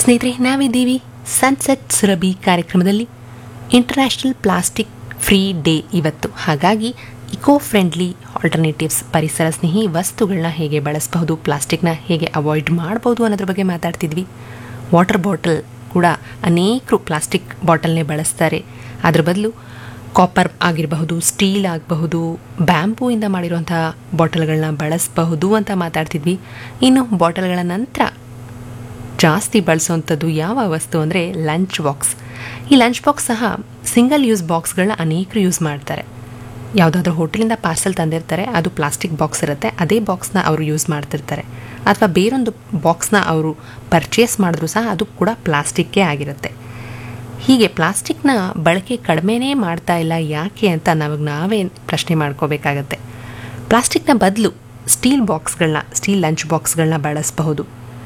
ಸ್ನೇಹಿತರೆ ನಾವಿದ್ದೀವಿ ಸನ್ಸೆಟ್ ಸುರಭಿ ಕಾರ್ಯಕ್ರಮದಲ್ಲಿ ಇಂಟರ್ನ್ಯಾಷನಲ್ ಪ್ಲಾಸ್ಟಿಕ್ ಫ್ರೀ ಡೇ ಇವತ್ತು ಹಾಗಾಗಿ ಇಕೋ ಫ್ರೆಂಡ್ಲಿ ಆಲ್ಟರ್ನೇಟಿವ್ಸ್ ಪರಿಸರ ಸ್ನೇಹಿ ವಸ್ತುಗಳನ್ನ ಹೇಗೆ ಬಳಸಬಹುದು ಪ್ಲಾಸ್ಟಿಕ್ನ ಹೇಗೆ ಅವಾಯ್ಡ್ ಮಾಡ್ಬೋದು ಅನ್ನೋದ್ರ ಬಗ್ಗೆ ಮಾತಾಡ್ತಿದ್ವಿ ವಾಟರ್ ಬಾಟಲ್ ಕೂಡ ಅನೇಕರು ಪ್ಲಾಸ್ಟಿಕ್ ಬಾಟಲ್ನೇ ಬಳಸ್ತಾರೆ ಅದ್ರ ಬದಲು ಕಾಪರ್ ಆಗಿರಬಹುದು ಸ್ಟೀಲ್ ಆಗಬಹುದು ಬ್ಯಾಂಬೂಯಿಂದ ಮಾಡಿರುವಂತಹ ಬಾಟಲ್ಗಳನ್ನ ಬಳಸಬಹುದು ಅಂತ ಮಾತಾಡ್ತಿದ್ವಿ ಇನ್ನು ಬಾಟಲ್ಗಳ ನಂತರ ಜಾಸ್ತಿ ಬಳಸುವಂಥದ್ದು ಯಾವ ವಸ್ತು ಅಂದರೆ ಲಂಚ್ ಬಾಕ್ಸ್ ಈ ಲಂಚ್ ಬಾಕ್ಸ್ ಸಹ ಸಿಂಗಲ್ ಯೂಸ್ ಬಾಕ್ಸ್ಗಳನ್ನ ಅನೇಕರು ಯೂಸ್ ಮಾಡ್ತಾರೆ ಯಾವುದಾದ್ರೂ ಹೋಟೆಲಿಂದ ಪಾರ್ಸೆಲ್ ತಂದಿರ್ತಾರೆ ಅದು ಪ್ಲಾಸ್ಟಿಕ್ ಬಾಕ್ಸ್ ಇರುತ್ತೆ ಅದೇ ಬಾಕ್ಸ್ನ ಅವರು ಯೂಸ್ ಮಾಡ್ತಿರ್ತಾರೆ ಅಥವಾ ಬೇರೊಂದು ಬಾಕ್ಸ್ನ ಅವರು ಪರ್ಚೇಸ್ ಮಾಡಿದ್ರು ಸಹ ಅದು ಕೂಡ ಪ್ಲಾಸ್ಟಿಕ್ಕೇ ಆಗಿರುತ್ತೆ ಹೀಗೆ ಪ್ಲಾಸ್ಟಿಕ್ನ ಬಳಕೆ ಕಡಿಮೆನೇ ಮಾಡ್ತಾ ಇಲ್ಲ ಯಾಕೆ ಅಂತ ನಮಗೆ ನಾವೇ ಪ್ರಶ್ನೆ ಮಾಡ್ಕೋಬೇಕಾಗತ್ತೆ ಪ್ಲಾಸ್ಟಿಕ್ನ ಬದಲು ಸ್ಟೀಲ್ ಬಾಕ್ಸ್ಗಳನ್ನ ಸ್ಟೀಲ್ ಲಂಚ್ ಬಾಕ್ಸ್ಗಳನ್ನ ಬಳಸಬಹುದು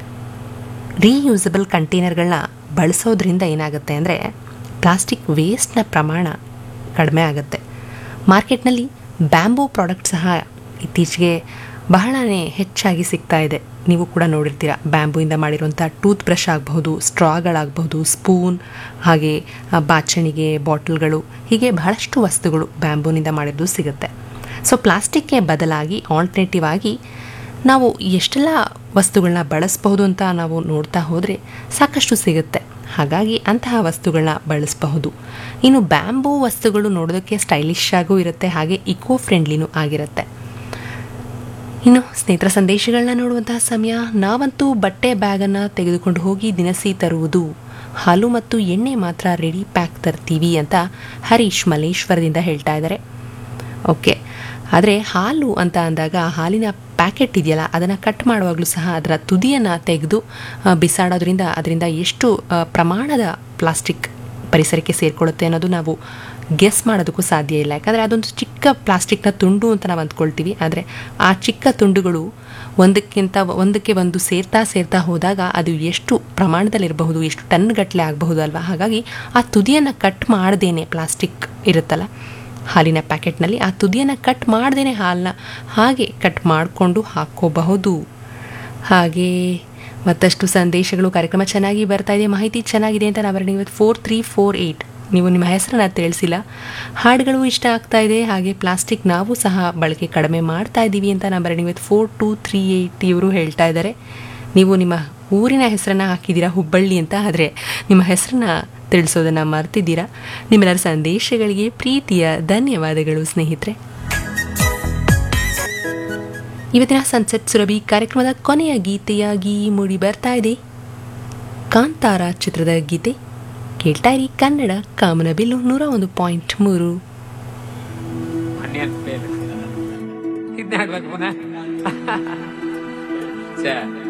ರೀಯೂಸಬಲ್ ಕಂಟೈನರ್ಗಳನ್ನ ಬಳಸೋದ್ರಿಂದ ಏನಾಗುತ್ತೆ ಅಂದರೆ ಪ್ಲಾಸ್ಟಿಕ್ ವೇಸ್ಟ್ನ ಪ್ರಮಾಣ ಕಡಿಮೆ ಆಗುತ್ತೆ ಮಾರ್ಕೆಟ್ನಲ್ಲಿ ಬ್ಯಾಂಬೂ ಪ್ರಾಡಕ್ಟ್ ಸಹ ಇತ್ತೀಚೆಗೆ ಬಹಳನೇ ಹೆಚ್ಚಾಗಿ ಸಿಗ್ತಾ ಇದೆ ನೀವು ಕೂಡ ನೋಡಿರ್ತೀರ ಬ್ಯಾಂಬೂಯಿಂದ ಮಾಡಿರುವಂಥ ಟೂತ್ ಬ್ರಷ್ ಆಗಬಹುದು ಸ್ಟ್ರಾಗಳಾಗಬಹುದು ಸ್ಪೂನ್ ಹಾಗೆ ಆ, ಬಾಚಣಿಗೆ ಬಾಟಲ್ಗಳು ಹೀಗೆ ಬಹಳಷ್ಟು ವಸ್ತುಗಳು ಬ್ಯಾಂಬೂನಿಂದ ಮಾಡಿರೋದು ಸಿಗುತ್ತೆ ಸೊ ಪ್ಲಾಸ್ಟಿಕ್ಗೆ ಬದಲಾಗಿ ಆಲ್ಟರ್ನೇಟಿವ್ ಆಗಿ ನಾವು ಎಷ್ಟೆಲ್ಲ ವಸ್ತುಗಳನ್ನ ಬಳಸಬಹುದು ಅಂತ ನಾವು ನೋಡ್ತಾ ಹೋದರೆ ಸಾಕಷ್ಟು ಸಿಗುತ್ತೆ ಹಾಗಾಗಿ ಅಂತಹ ವಸ್ತುಗಳನ್ನ ಬಳಸಬಹುದು ಇನ್ನು ಬ್ಯಾಂಬೂ ವಸ್ತುಗಳು ನೋಡೋದಕ್ಕೆ ಸ್ಟೈಲಿಶ್ ಆಗೂ ಇರುತ್ತೆ ಹಾಗೆ ಇಕೋ ಫ್ರೆಂಡ್ಲಿನೂ ಆಗಿರುತ್ತೆ ಇನ್ನು ಸ್ನೇಹಿತರ ಸಂದೇಶಗಳನ್ನ ನೋಡುವಂತಹ ಸಮಯ ನಾವಂತೂ ಬಟ್ಟೆ ಬ್ಯಾಗನ್ನು ತೆಗೆದುಕೊಂಡು ಹೋಗಿ ದಿನಸಿ ತರುವುದು ಹಾಲು ಮತ್ತು ಎಣ್ಣೆ ಮಾತ್ರ ರೆಡಿ ಪ್ಯಾಕ್ ತರ್ತೀವಿ ಅಂತ ಹರೀಶ್ ಮಲೇಶ್ವರದಿಂದ ಹೇಳ್ತಾ ಇದ್ದಾರೆ ಓಕೆ ಆದರೆ ಹಾಲು ಅಂತ ಅಂದಾಗ ಹಾಲಿನ ಪ್ಯಾಕೆಟ್ ಇದೆಯಲ್ಲ ಅದನ್ನು ಕಟ್ ಮಾಡುವಾಗಲೂ ಸಹ ಅದರ ತುದಿಯನ್ನು ತೆಗೆದು ಆ, ಬಿಸಾಡೋದ್ರಿಂದ ಅದರಿಂದ ಎಷ್ಟು ಆ, ಪ್ರಮಾಣದ ಪ್ಲಾಸ್ಟಿಕ್ ಪರಿಸರಕ್ಕೆ ಸೇರಿಕೊಳ್ಳುತ್ತೆ ಅನ್ನೋದು ನಾವು ಗೆಸ್ ಮಾಡೋದಕ್ಕೂ ಸಾಧ್ಯ ಇಲ್ಲ ಯಾಕಂದರೆ ಅದೊಂದು ಚಿಕ್ಕ ಪ್ಲಾಸ್ಟಿಕ್ನ ತುಂಡು ಅಂತ ನಾವು ಅಂದ್ಕೊಳ್ತೀವಿ ಆದರೆ ಆ ಚಿಕ್ಕ ತುಂಡುಗಳು ಒಂದಕ್ಕಿಂತ ಒಂದಕ್ಕೆ ಒಂದು ಸೇರ್ತಾ ಸೇರ್ತಾ ಹೋದಾಗ ಅದು ಎಷ್ಟು ಪ್ರಮಾಣದಲ್ಲಿರಬಹುದು ಎಷ್ಟು ಟನ್ಗಟ್ಟಲೆ ಆಗಬಹುದು ಅಲ್ವಾ ಹಾಗಾಗಿ ಆ ತುದಿಯನ್ನು ಕಟ್ ಮಾಡ್ದೇನೆ ಪ್ಲಾಸ್ಟಿಕ್ ಇರುತ್ತಲ್ಲ ಹಾಲಿನ ಪ್ಯಾಕೆಟ್ನಲ್ಲಿ ಆ ತುದಿಯನ್ನು ಕಟ್ ಮಾಡ್ದೇನೆ ಹಾಲನ್ನ ಹಾಗೆ ಕಟ್ ಮಾಡಿಕೊಂಡು ಹಾಕ್ಕೋಬಹುದು ಹಾಗೆ ಮತ್ತಷ್ಟು ಸಂದೇಶಗಳು ಕಾರ್ಯಕ್ರಮ ಚೆನ್ನಾಗಿ ಬರ್ತಾ ಇದೆ ಮಾಹಿತಿ ಚೆನ್ನಾಗಿದೆ ಅಂತ ನಾವು ಇವತ್ತು ಫೋರ್ ತ್ರೀ ಫೋರ್ ಏಯ್ಟ್ ನೀವು ನಿಮ್ಮ ಹೆಸರನ್ನ ತಿಳಿಸಿಲ್ಲ ಹಾಡುಗಳು ಇಷ್ಟ ಆಗ್ತಾ ಇದೆ ಹಾಗೆ ಪ್ಲಾಸ್ಟಿಕ್ ನಾವು ಸಹ ಬಳಕೆ ಕಡಿಮೆ ಮಾಡ್ತಾ ಇದ್ದೀವಿ ಅಂತ ನಾವು ಇವತ್ತು ಫೋರ್ ಟು ತ್ರೀ ಏಯ್ಟ್ ಇವರು ಹೇಳ್ತಾ ಇದ್ದಾರೆ ನೀವು ನಿಮ್ಮ ಊರಿನ ಹೆಸರನ್ನ ಹಾಕಿದ್ದೀರಾ ಹುಬ್ಬಳ್ಳಿ ಅಂತ ಆದರೆ ನಿಮ್ಮ ಹೆಸರನ್ನ ತಿಳಿಸೋದನ್ನು ಮರ್ತಿದ್ದೀರಾ ನಿಮ್ಮೆಲ್ಲರ ಸಂದೇಶಗಳಿಗೆ ಪ್ರೀತಿಯ ಧನ್ಯವಾದಗಳು ಸ್ನೇಹಿತರೆ ಇವತ್ತಿನ ಸನ್ಸೆಟ್ ಸುರಭಿ ಕಾರ್ಯಕ್ರಮದ ಕೊನೆಯ ಗೀತೆಯಾಗಿ ಮೂಡಿ ಬರ್ತಾ ಇದೆ ಕಾಂತಾರ ಚಿತ್ರದ ಗೀತೆ ಕೇಳ್ತಾ ಇರಿ ಕನ್ನಡ ಕಾಮನಬಿಲ್ಲು ನೂರ ಒಂದು ಪಾಯಿಂಟ್ ಮೂರು ಆನಿಯನ್ ಪೇಲ್ ಇದನ್ನ ಹಾಕ್ಬೇಕು ಪುನಃ ಛೇ